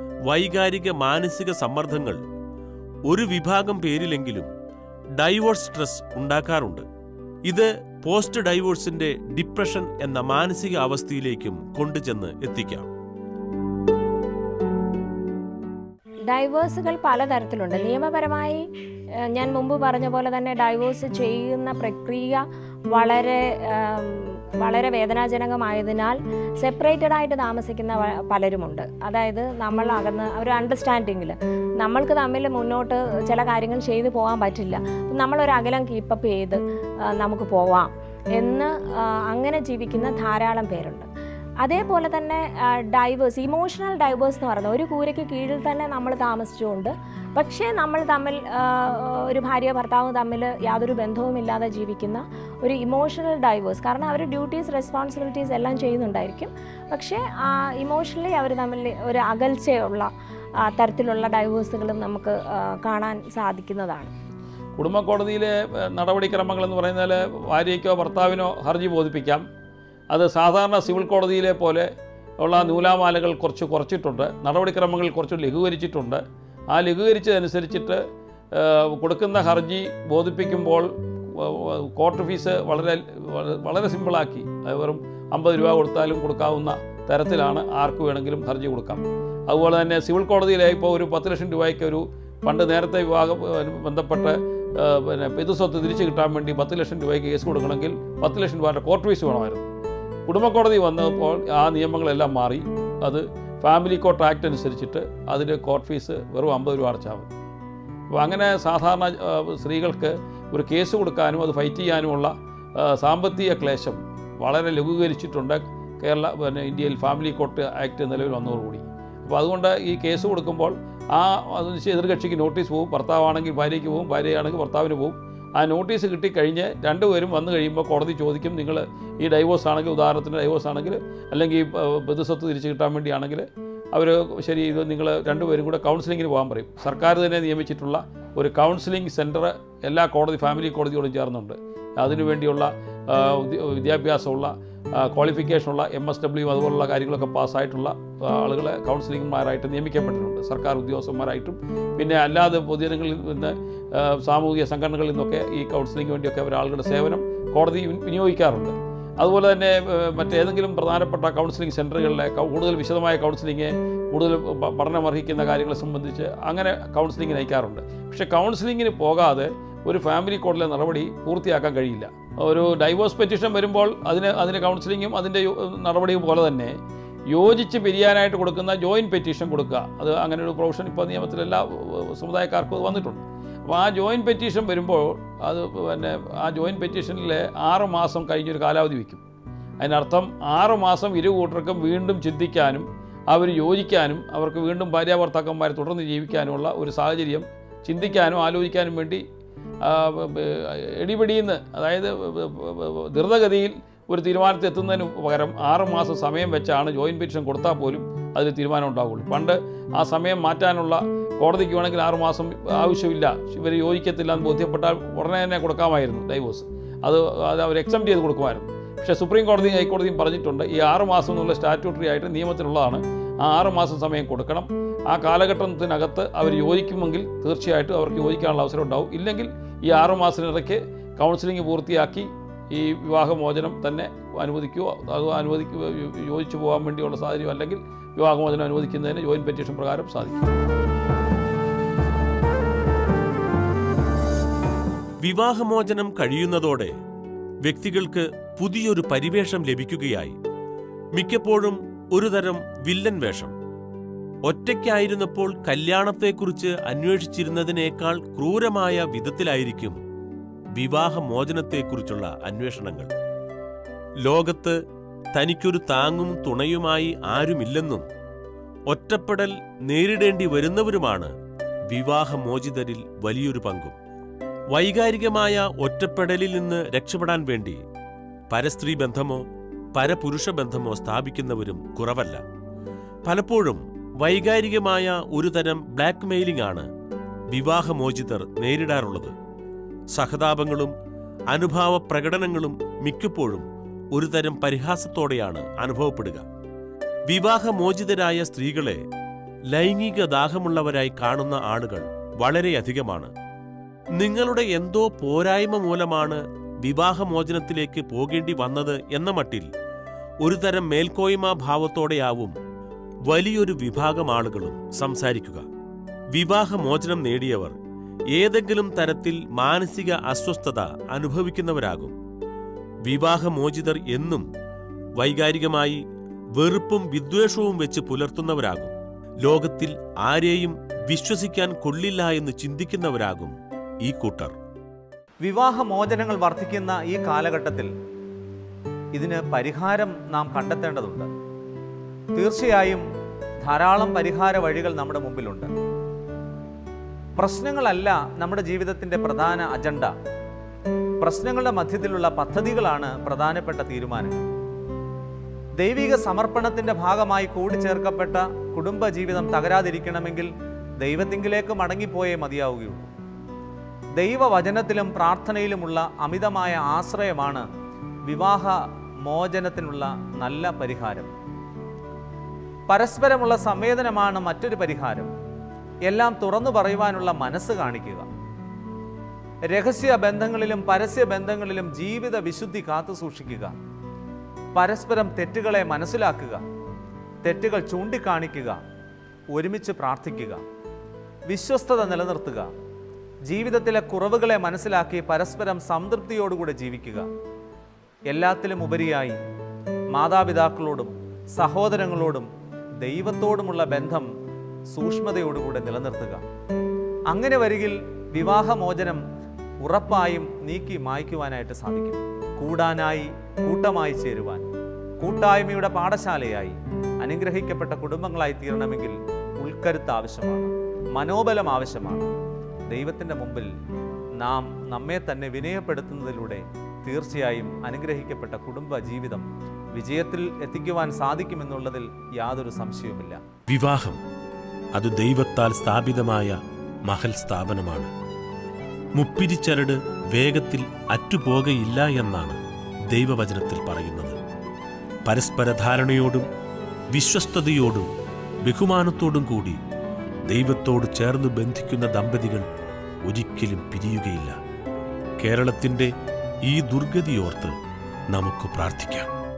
വൈകാരിക മാനസിക സമ്മർദ്ദങ്ങൾ ഒരു വിഭാഗം പേരിലെങ്കിലും ഡൈവോഴ്സ് സ്ട്രെസ് ഉണ്ടാക്കാറുണ്ട് ഇത് പോസ്റ്റ് ഡൈവോഴ്സിന്റെ ഡിപ്രഷൻ എന്ന മാനസിക അവസ്ഥയിലേക്കും കൊണ്ടുചെന്ന് എത്തിക്കാം ഡൈവേഴ്സുകൾ പലതരത്തിലുണ്ട് നിയമപരമായി ഏഹ്, ഞാൻ മുമ്പ് പറഞ്ഞ പോലെ തന്നെ ഡൈവേഴ്സ് ചെയ്യുന്ന പ്രക്രിയ വളരെ ഏം, വളരെ വേദനാജനകമായതിനാൽ സെപ്പറേറ്റഡ് ആയിട്ട് താമസിക്കുന്ന വ- പലരുമുണ്ട് അതായത് നമ്മൾ അകന്ന് ഒരു അണ്ടർസ്റ്റാൻഡിങ്ങിൽ നമ്മൾക്ക് തമ്മിൽ മുന്നോട്ട് ചില കാര്യങ്ങൾ ചെയ്തു പോകാൻ പറ്റില്ല നമ്മളൊരു അകലം കീപ്പപ്പ് ചെയ്ത് ആ, നമുക്ക് പോവാം എന്ന് ആ, അങ്ങനെ ജീവിക്കുന്ന ധാരാളം പേരുണ്ട് അതേപോലെ തന്നെ ഡൈവേഴ്സ് ഇമോഷണൽ ഡൈവേഴ്സ് എന്ന് പറയുന്നത് ഒരു കൂരയ്ക്ക് കീഴിൽ തന്നെ നമ്മൾ താമസിച്ചുകൊണ്ട് പക്ഷേ നമ്മൾ തമ്മിൽ ആ, ഒരു ഭാര്യ ഭർത്താവ് തമ്മിൽ യാതൊരു ബന്ധവുമില്ലാതെ ജീവിക്കുന്ന ഒരു ഇമോഷണൽ ഡൈവേഴ്സ് കാരണം അവർ ഡ്യൂട്ടീസ് റെസ്പോൺസിബിലിറ്റീസ് എല്ലാം ചെയ്യുന്നുണ്ടായിരിക്കും പക്ഷേ ഇമോഷണലി അവർ തമ്മിൽ ഒരു അകൽച്ചയുള്ള ആ, തരത്തിലുള്ള ഡൈവേഴ്സുകളും നമുക്ക് ആ, കാണാൻ സാധിക്കുന്നതാണ് കുടുംബ കോടതിയിലെ ഏഹ്, നടപടിക്രമങ്ങൾ എന്ന് പറയുന്നതിൽ ഭാര്യയ്ക്കോ ഭർത്താവിനോ ഹർജി ബോധിപ്പിക്കാം അത് സാധാരണ സിവിൽ കോടതിയിലെ പോലെ ഉള്ള നൂലാമാലകൾ കുറച്ച് കുറച്ചിട്ടുണ്ട് നടപടിക്രമങ്ങൾ കുറച്ച് ലഘൂകരിച്ചിട്ടുണ്ട് ആ ലഘൂകരിച്ചതനുസരിച്ചിട്ട് ഏഹ്, കൊടുക്കുന്ന ഹർജി ബോധിപ്പിക്കുമ്പോൾ വ- വ- കോർട്ട് ഫീസ് വളരെ വള- വളരെ സിമ്പിളാക്കി അത് വെറും അമ്പത് രൂപ കൊടുത്താലും കൊടുക്കാവുന്ന തരത്തിലാണ് ആർക്ക് വേണമെങ്കിലും ഹർജി കൊടുക്കാം അതുപോലെ തന്നെ സിവിൽ കോടതിയിലെ ഇപ്പോൾ ഒരു പത്ത് ലക്ഷം രൂപയ്ക്ക് ഒരു പണ്ട് നേരത്തെ വിവാഹം ഏഹ്, ബന്ധപ്പെട്ട് ഏഹ്, പിന്നെ പിതൃസ്വത്ത് തിരിച്ചു കിട്ടാൻ വേണ്ടി പത്ത് ലക്ഷം രൂപയ്ക്ക് കേസ് കൊടുക്കണമെങ്കിൽ പത്ത് ലക്ഷം രൂപയുടെ കോർട്ട് ഫീസ് വേണമായിരുന്നു കുടുംബ കോടതി വന്നപ്പോൾ ആ നിയമങ്ങളെല്ലാം മാറി അത് ഫാമിലി കോർട്ട് ആക്ട് അനുസരിച്ചിട്ട് അതിൻ്റെ കോർട്ട് ഫീസ് വെറും അമ്പത് രൂപ അടച്ചാൽ മതി അപ്പോൾ അങ്ങനെ സാധാരണ ആ, സ്ത്രീകൾക്ക് ഒരു കേസ് കൊടുക്കാനും അത് ഫൈറ്റ് ചെയ്യാനുമുള്ള ആ, സാമ്പത്തിക ക്ലേശം വളരെ ലഘൂകരിച്ചിട്ടുണ്ട് കേരള പിന്നെ ഇന്ത്യയിൽ ഫാമിലി കോർട്ട് ആക്ട് നിലവിൽ വന്നതോടുകൂടി അപ്പോൾ അതുകൊണ്ട് ഈ കേസ് കൊടുക്കുമ്പോൾ ആ അതിന് എതിർകക്ഷിക്ക് നോട്ടീസ് പോകും ഭർത്താവാണെങ്കിൽ ഭാര്യയ്ക്ക് പോകും ഭാര്യയാണെങ്കിൽ ഭർത്താവിന് പോകും ആ നോട്ടീസ് കിട്ടിക്കഴിഞ്ഞ് രണ്ടുപേരും വന്നു കഴിയുമ്പോൾ കോടതി ചോദിക്കും നിങ്ങൾ ഈ ഡൈവോഴ്സ് ആണെങ്കിൽ ഉദാഹരണത്തിന് ഡൈവോഴ്സ് ആണെങ്കിൽ അല്ലെങ്കിൽ ബന്ധുസ്വത്ത് തിരിച്ചു കിട്ടാൻ വേണ്ടിയാണെങ്കിൽ അവർ ശരി ഇത് നിങ്ങൾ രണ്ടുപേരും കൂടെ കൗൺസിലിങ്ങിന് പോകാൻ പറയും സർക്കാർ തന്നെ നിയമിച്ചിട്ടുള്ള ഒരു കൗൺസിലിംഗ് സെൻറ്റർ എല്ലാ കോടതി ഫാമിലി കോടതിയോടും ചേർന്നുണ്ട് അതിനുവേണ്ടിയുള്ള ആ, വിദ്യ- വിദ്യാഭ്യാസമുള്ള ക്വാളിഫിക്കേഷനുള്ള എം എസ് ഡബ്ല്യു അതുപോലുള്ള കാര്യങ്ങളൊക്കെ പാസ്സായിട്ടുള്ള ആളുകളെ കൗൺസിലിംഗ്മാരായിട്ട് നിയമിക്കപ്പെട്ടിട്ടുണ്ട് സർക്കാർ ഉദ്യോഗസ്ഥന്മാരായിട്ടും പിന്നെ അല്ലാതെ പൊതുജനങ്ങളിൽ നിന്ന് ആ, സാമൂഹിക സംഘടനകളിൽ നിന്നൊക്കെ ഈ കൗൺസിലിംഗ് വേണ്ടിയൊക്കെ ഒരാളുടെ സേവനം കോടതി വിനി- വിനിയോഗിക്കാറുണ്ട് അതുപോലെ തന്നെ ഏഹ്, മറ്റേതെങ്കിലും പ്രധാനപ്പെട്ട കൗൺസിലിംഗ് സെൻറ്ററുകളിലെ കൗ- കൂടുതൽ വിശദമായ കൗൺസിലിംഗ് കൂടുതൽ പ- പഠനമർഹിക്കുന്ന കാര്യങ്ങളെ സംബന്ധിച്ച് അങ്ങനെ കൗൺസിലിംഗിന് അയക്കാറുണ്ട് പക്ഷേ കൗൺസിലിങ്ങിന് പോകാതെ ഒരു ഫാമിലി കോർട്ടിലെ നടപടി പൂർത്തിയാക്കാൻ കഴിയില്ല ഒരു ഡൈവോഴ്സ് പെറ്റീഷൻ വരുമ്പോൾ അതിന് അതിന് കൗൺസിലിങ്ങും അതിൻ്റെ യോ- നടപടിയും പോലെ തന്നെ യോജിച്ച് പിരിയാനായിട്ട് കൊടുക്കുന്ന ജോയിൻറ്റ് പെറ്റീഷൻ കൊടുക്കുക അത് അങ്ങനെ ഒരു പ്രൊവിഷൻ ഇപ്പോൾ നിയമത്തിൽ എല്ലാ ഏഹ്, സമുദായക്കാർക്കും അത് വന്നിട്ടുണ്ട് അപ്പോൾ ആ ജോയിൻറ്റ് പെറ്റീഷൻ വരുമ്പോൾ അത് പിന്നെ ആ ജോയിൻറ്റ് പെറ്റീഷനിൽ ആറ് മാസം കഴിഞ്ഞൊരു കാലാവധി വയ്ക്കും അതിനർത്ഥം ആറ് മാസം ഇരു കൂട്ടർക്കും വീണ്ടും ചിന്തിക്കാനും അവർ യോജിക്കാനും അവർക്ക് വീണ്ടും ഭാര്യാഭർത്താക്കന്മാരെ തുടർന്ന് ജീവിക്കാനുമുള്ള ഒരു സാഹചര്യം ചിന്തിക്കാനും ആലോചിക്കാനും വേണ്ടി ആ, ബ- ബ- എടിപിടിയിൽ അതായത് ബ- ബ- ബ- ധൃതഗതിയിൽ ഒരു തീരുമാനത്തിൽ എത്തുന്നതിന് പകരം ആറ് മാസം സമയം വെച്ചാണ് ജോയിൻറ്റ് പെറ്റീഷൻ കൊടുത്താൽ പോലും അതിൽ തീരുമാനം ഉണ്ടാവുള്ളൂ പണ്ട് ആ സമയം മാറ്റാനുള്ള കോടതിക്ക് വേണമെങ്കിൽ ആറ് മാസം ആവശ്യമില്ല ഇവർ യോജിക്കത്തില്ല എന്ന് ബോധ്യപ്പെട്ടാൽ ഉടനെ തന്നെ കൊടുക്കാമായിരുന്നു ഡൈവോഴ്സ് അത് അത് അവർ എക്സംപ്റ്റ് ചെയ്ത് കൊടുക്കുമായിരുന്നു പക്ഷേ സുപ്രീം കോടതിയും ഹൈക്കോടതിയും പറഞ്ഞിട്ടുണ്ട് ഈ ആറ് മാസം എന്നുള്ള സ്റ്റാറ്റ്യൂട്ടറി ആയിട്ട് നിയമത്തിലുള്ളതാണ് ആ ആറ് മാസം സമയം കൊടുക്കണം ആ കാലഘട്ടത്തിനകത്ത് അവർ യോജിക്കുമെങ്കിൽ തീർച്ചയായിട്ടും അവർക്ക് യോജിക്കാനുള്ള അവസരം ഉണ്ടാവും ഇല്ലെങ്കിൽ ഈ ആറ് മാസത്തിനിടയ്ക്ക് കൗൺസിലിംഗ് പൂർത്തിയാക്കി ഈ വിവാഹമോചനം തന്നെ അനുവദിക്കുകയോ അത് അനുവദിക്കുക യോജിച്ചു പോകാൻ വേണ്ടിയുള്ള സാഹചര്യം അല്ലെങ്കിൽ വിവാഹമോചനം അനുവദിക്കുന്നതിന് ജോയിൻറ്റ് പെറ്റീഷൻ പ്രകാരം സാധിക്കും വിവാഹമോചനം കഴിയുന്നതോടെ വ്യക്തികൾക്ക് പുതിയൊരു പരിവേഷം ലഭിക്കുകയായി മിക്കപ്പോഴും ഒരുതരം വില്ലൻ വേഷം ഒറ്റയ്ക്കായിരുന്നപ്പോൾ കല്യാണത്തെക്കുറിച്ച് അന്വേഷിച്ചിരുന്നതിനേക്കാൾ ക്രൂരമായ വിധത്തിലായിരിക്കും വിവാഹമോചനത്തെക്കുറിച്ചുള്ള അന്വേഷണങ്ങൾ ലോകത്ത് തനിക്കൊരു താങ്ങും തുണയുമായി ആരുമില്ലെന്നും ഒറ്റപ്പെടൽ നേരിടേണ്ടി വരുന്നവരുമാണ് വിവാഹമോചിതരിൽ വലിയൊരു പങ്കും വൈകാരികമായ ഒറ്റപ്പെടലിൽ നിന്ന് രക്ഷപ്പെടാൻ വേണ്ടി പരസ്ത്രീ ബന്ധമോ പരപുരുഷ ബന്ധമോ സ്ഥാപിക്കുന്നവരും കുറവല്ല പലപ്പോഴും വൈകാരികമായ ഒരു തരം ബ്ലാക്ക് മെയിലിംഗ് ആണ് വിവാഹമോചിതർ നേരിടാറുള്ളത് സഹതാപങ്ങളും അനുഭാവ പ്രകടനങ്ങളും മിക്കപ്പോഴും ഒരു തരം പരിഹാസത്തോടെയാണ് അനുഭവപ്പെടുക വിവാഹമോചിതരായ സ്ത്രീകളെ ലൈംഗിക ദാഹമുള്ളവരായി കാണുന്ന ആളുകൾ വളരെയധികമാണ് നിങ്ങളുടെ എന്തോ പോരായ്മ മൂലമാണ് വിവാഹമോചനത്തിലേക്ക് പോകേണ്ടി വന്നത് എന്ന മട്ടിൽ ഒരുതരം മേൽക്കോയ്മ ഭാവത്തോടെയാവും വലിയൊരു വിഭാഗം ആളുകളും സംസാരിക്കുക വിവാഹമോചനം നേടിയവർ ഏതെങ്കിലും തരത്തിൽ മാനസിക അസ്വസ്ഥത അനുഭവിക്കുന്നവരാകും വിവാഹമോചിതർ എന്നും വൈകാരികമായി വെറുപ്പും വിദ്വേഷവും വെച്ച് പുലർത്തുന്നവരാകും ലോകത്തിൽ ആരെയും വിശ്വസിക്കാൻ കൊള്ളില്ല എന്ന് ചിന്തിക്കുന്നവരാകും ഈ കൂട്ടർ വിവാഹമോചനങ്ങൾ വർദ്ധിക്കുന്ന ഈ കാലഘട്ടത്തിൽ ഇതിന് പരിഹാരം നാം കണ്ടെത്തേണ്ടതുണ്ട് തീർച്ചയായും ധാരാളം പരിഹാര വഴികൾ നമ്മുടെ മുമ്പിലുണ്ട് പ്രശ്നങ്ങളല്ല നമ്മുടെ ജീവിതത്തിൻ്റെ പ്രധാന അജണ്ട പ്രശ്നങ്ങളുടെ മധ്യത്തിലുള്ള പദ്ധതികളാണ് പ്രധാനപ്പെട്ട തീരുമാനങ്ങൾ ദൈവിക സമർപ്പണത്തിന്റെ ഭാഗമായി കൂടിച്ചേർക്കപ്പെട്ട കുടുംബജീവിതം തകരാതിരിക്കണമെങ്കിൽ ദൈവത്തിങ്കിലേക്ക് മടങ്ങിപ്പോയേ മതിയാവുകയുള്ളൂ ദൈവവചനത്തിലും പ്രാർത്ഥനയിലുമുള്ള അമിതമായ ആശ്രയമാണ് വിവാഹ മോചനത്തിനുള്ള നല്ല പരിഹാരം പരസ്പരമുള്ള സംവേദനമാണ് മറ്റൊരു പരിഹാരം എല്ലാം തുറന്നു പറയുവാനുള്ള മനസ്സ് കാണിക്കുക രഹസ്യ ബന്ധങ്ങളിലും പരസ്യ ബന്ധങ്ങളിലും ജീവിത വിശുദ്ധി കാത്തു സൂക്ഷിക്കുക പരസ്പരം തെറ്റുകളെ മനസ്സിലാക്കുക തെറ്റുകൾ ചൂണ്ടിക്കാണിക്കുക ഒരുമിച്ച് പ്രാർത്ഥിക്കുക വിശ്വസ്തത നിലനിർത്തുക ജീവിതത്തിലെ കുറവുകളെ മനസ്സിലാക്കി പരസ്പരം സംതൃപ്തിയോടുകൂടെ ജീവിക്കുക എല്ലാത്തിലും ഉപരിയായി മാതാപിതാക്കളോടും സഹോദരങ്ങളോടും ദൈവത്തോടുമുള്ള ബന്ധം സൂക്ഷ്മതയോടുകൂടെ നിലനിർത്തുക അങ്ങനെ വരികിൽ വിവാഹമോചനം ഉറപ്പായും നീക്കി മായ്ക്കുവാനായിട്ട് സാധിക്കും കൂടാനായി കൂട്ടമായി ചേരുവാൻ കൂട്ടായ്മയുടെ പാഠശാലയായി അനുഗ്രഹിക്കപ്പെട്ട കുടുംബങ്ങളായി തീരണമെങ്കിൽ ഉൾക്കരുത്ത് ആവശ്യമാണ് മനോബലം ആവശ്യമാണ് ദൈവത്തിൻ്റെ മുമ്പിൽ നാം നമ്മെ തന്നെ വിനയപ്പെടുത്തുന്നതിലൂടെ തീർച്ചയായും അനുഗ്രഹിക്കപ്പെട്ട കുടുംബ ജീവിതം വിജയത്തിൽ എത്തിക്കുവാൻ സാധിക്കുമെന്നുള്ളതിൽ യാതൊരു സംശയവുമില്ല വിവാഹം അത് ദൈവത്താൽ സ്ഥാപിതമായ മഹൽ സ്ഥാപനമാണ് മുപ്പിരിച്ചരട് വേഗത്തിൽ അറ്റുപോകയില്ല എന്നാണ് ദൈവവചനത്തിൽ പറയുന്നത് പരസ്പര ധാരണയോടും വിശ്വസ്തയോടും ബഹുമാനത്തോടും കൂടി ദൈവത്തോട് ചേർന്ന് ബന്ധിക്കുന്ന ദമ്പതികൾ ഒരിക്കലും പിരിയുകയില്ല കേരളത്തിന്റെ ഈ ദുർഗതിയോർത്ത് നമുക്ക് പ്രാർത്ഥിക്കാം